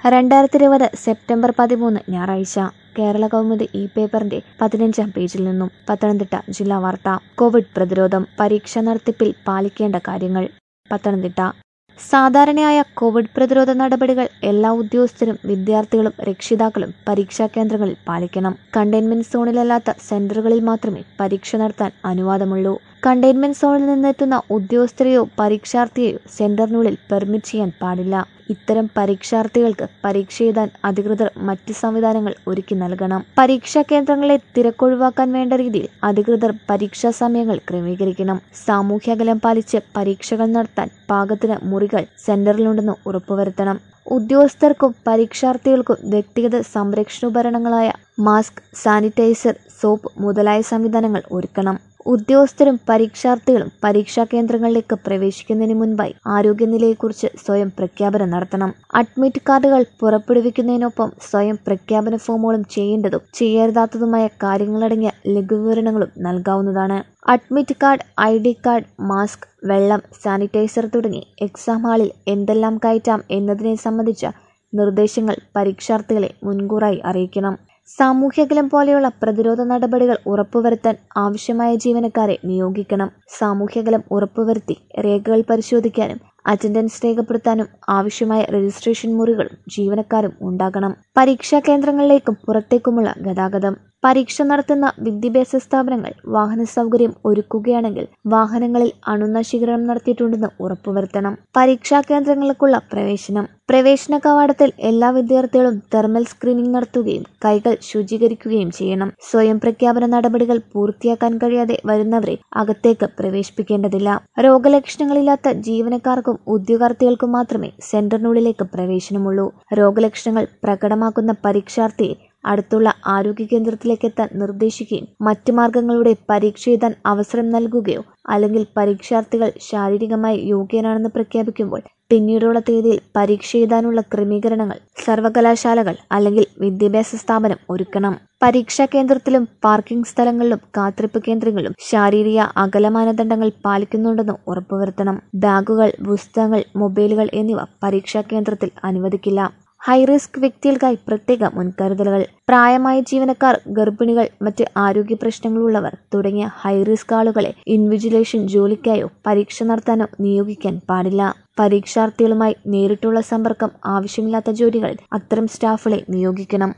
രണ്ടായിരത്തി ഇരുപത് സെപ്റ്റംബർ പതിമൂന്ന് ഞായറാഴ്ച കേരള കൗമുദി ഇ പേപ്പറിന്റെ പതിനഞ്ചാം പേജിൽ നിന്നും പത്തനംതിട്ട ജില്ലാ വാർത്ത കോവിഡ് പ്രതിരോധം പരീക്ഷ നടത്തിപ്പിൽ പാലിക്കേണ്ട കാര്യങ്ങൾ പത്തനംതിട്ട സാധാരണയായ കോവിഡ് പ്രതിരോധ നടപടികൾ എല്ലാ ഉദ്യോഗസ്ഥരും വിദ്യാർത്ഥികളും രക്ഷിതാക്കളും പരീക്ഷാ കേന്ദ്രങ്ങളിൽ പാലിക്കണം കണ്ടെയ്ൻമെന്റ് സോണിലല്ലാത്ത സെന്ററുകളിൽ മാത്രമേ പരീക്ഷ നടത്താൻ അനുവാദമുള്ളൂ കണ്ടെയ്ൻമെന്റ് സോണിൽ നിന്നെത്തുന്ന ഉദ്യോഗസ്ഥരെയോ പരീക്ഷാർത്ഥിയെയോ സെന്ററിനുള്ളിൽ പെർമിറ്റ് ചെയ്യാൻ പാടില്ല ഇത്തരം പരീക്ഷാർത്ഥികൾക്ക് പരീക്ഷ എഴുതാൻ അധികൃതർ മറ്റ് സംവിധാനങ്ങൾ ഒരുക്കി നൽകണം പരീക്ഷാ കേന്ദ്രങ്ങളെ തിരക്കൊഴിവാക്കാൻ വേണ്ട രീതിയിൽ അധികൃതർ പരീക്ഷാ സമയങ്ങൾ ക്രമീകരിക്കണം സാമൂഹ്യകലം പാലിച്ച് പരീക്ഷകൾ നടത്താൻ പാകത്തിന് മുറികൾ സെന്ററിലുണ്ടെന്ന് ഉറപ്പുവരുത്തണം ഉദ്യോഗസ്ഥർക്കും പരീക്ഷാർത്ഥികൾക്കും വ്യക്തിഗത സംരക്ഷണോപകരണങ്ങളായ മാസ്ക് സാനിറ്റൈസർ സോപ്പ് മുതലായ സംവിധാനങ്ങൾ ഒരുക്കണം ഉദ്യോഗസ്ഥരും പരീക്ഷാർത്ഥികളും പരീക്ഷാ കേന്ദ്രങ്ങളിലേക്ക് പ്രവേശിക്കുന്നതിന് മുൻപായി ആരോഗ്യനിലയെക്കുറിച്ച് സ്വയം പ്രഖ്യാപനം നടത്തണം അഡ്മിറ്റ് കാർഡുകൾ പുറപ്പെടുവിക്കുന്നതിനൊപ്പം സ്വയം പ്രഖ്യാപന ഫോമുകളും ചെയ്യേണ്ടതും ചെയ്യരുതാത്തതുമായ കാര്യങ്ങളടങ്ങിയ ലഘുവിവരണങ്ങളും നൽകാവുന്നതാണ് admit card I D card mask വെള്ളം സാനിറ്റൈസർ തുടങ്ങി എക്സാം ഹാളിൽ എന്തെല്ലാം കയറ്റാം എന്നതിനെ സംബന്ധിച്ച നിർദ്ദേശങ്ങൾ പരീക്ഷാർത്ഥികളെ മുൻകൂറായി അറിയിക്കണം സാമൂഹ്യകലം പോലെയുള്ള പ്രതിരോധ നടപടികൾ ഉറപ്പുവരുത്താൻ ആവശ്യമായ ജീവനക്കാരെ നിയോഗിക്കണം സാമൂഹ്യകലം ഉറപ്പുവരുത്തി രേഖകൾ പരിശോധിക്കാനും അറ്റൻഡൻസ് രേഖപ്പെടുത്താനും ആവശ്യമായ രജിസ്ട്രേഷൻ മുറികളും ജീവനക്കാരും ഉണ്ടാകണം പരീക്ഷാ കേന്ദ്രങ്ങളിലേക്കും പുറത്തേക്കുമുള്ള ഗതാഗതം പരീക്ഷ നടത്തുന്ന വിദ്യാഭ്യാസ സ്ഥാപനങ്ങൾ വാഹന സൗകര്യം ഒരുക്കുകയാണെങ്കിൽ വാഹനങ്ങളിൽ അണുനശീകരണം നടത്തിയിട്ടുണ്ടെന്ന് ഉറപ്പുവരുത്തണം പരീക്ഷാ കേന്ദ്രങ്ങളിലേക്കുള്ള പ്രവേശനം പ്രവേശന കവാടത്തിൽ എല്ലാ വിദ്യാർത്ഥികളും തെർമൽ സ്ക്രീനിംഗ് നടത്തുകയും കൈകൾ ശുചീകരിക്കുകയും ചെയ്യണം സ്വയം പ്രഖ്യാപന നടപടികൾ പൂർത്തിയാക്കാൻ കഴിയാതെ വരുന്നവരെ അകത്തേക്ക് പ്രവേശിപ്പിക്കേണ്ടതില്ല രോഗലക്ഷണങ്ങളില്ലാത്ത ജീവനക്കാർക്കും ഉദ്യോഗാർത്ഥികൾക്കും മാത്രമേ സെന്ററിനുള്ളിലേക്ക് പ്രവേശനമുള്ളൂ രോഗലക്ഷണങ്ങൾ പ്രകടമാക്കുന്ന പരീക്ഷാർത്ഥിയെ അടുത്തുള്ള ആരോഗ്യ കേന്ദ്രത്തിലേക്ക് എത്താൻ നിർദ്ദേശിക്കുകയും മറ്റു മാർഗങ്ങളുടെ പരീക്ഷ എഴുതാൻ അവസരം നൽകുകയോ അല്ലെങ്കിൽ പരീക്ഷാർത്ഥികൾ ശാരീരികമായി യോഗ്യനാണെന്ന് പ്രഖ്യാപിക്കുമ്പോൾ പിന്നീടുള്ള തീയതിയിൽ പരീക്ഷ എഴുതാനുള്ള ക്രമീകരണങ്ങൾ സർവകലാശാലകൾ അല്ലെങ്കിൽ വിദ്യാഭ്യാസ സ്ഥാപനം ഒരുക്കണം പരീക്ഷാ കേന്ദ്രത്തിലും പാർക്കിംഗ് സ്ഥലങ്ങളിലും കാത്തിരിപ്പ് കേന്ദ്രങ്ങളിലും ശാരീരിക അകല മാനദണ്ഡങ്ങൾ പാലിക്കുന്നുണ്ടെന്ന് ഉറപ്പുവരുത്തണം ബാഗുകൾ പുസ്തകങ്ങൾ മൊബൈലുകൾ എന്നിവ പരീക്ഷാ കേന്ദ്രത്തിൽ അനുവദിക്കില്ല ഹൈറിസ്ക് വ്യക്തികൾക്കായി പ്രത്യേക മുൻകരുതലുകൾ പ്രായമായ ജീവനക്കാർ ഗർഭിണികൾ മറ്റ് ആരോഗ്യ പ്രശ്നങ്ങളുള്ളവർ തുടങ്ങിയ ഹൈറിസ്ക് ആളുകളെ ഇൻവിജിലേഷൻ ജോലിക്കായോ പരീക്ഷ നടത്താനോ നിയോഗിക്കാൻ പാടില്ല പരീക്ഷാർത്ഥികളുമായി നേരിട്ടുള്ള സമ്പർക്കം ആവശ്യമില്ലാത്ത ജോലികളിൽ അത്തരം സ്റ്റാഫുകളെ നിയോഗിക്കണം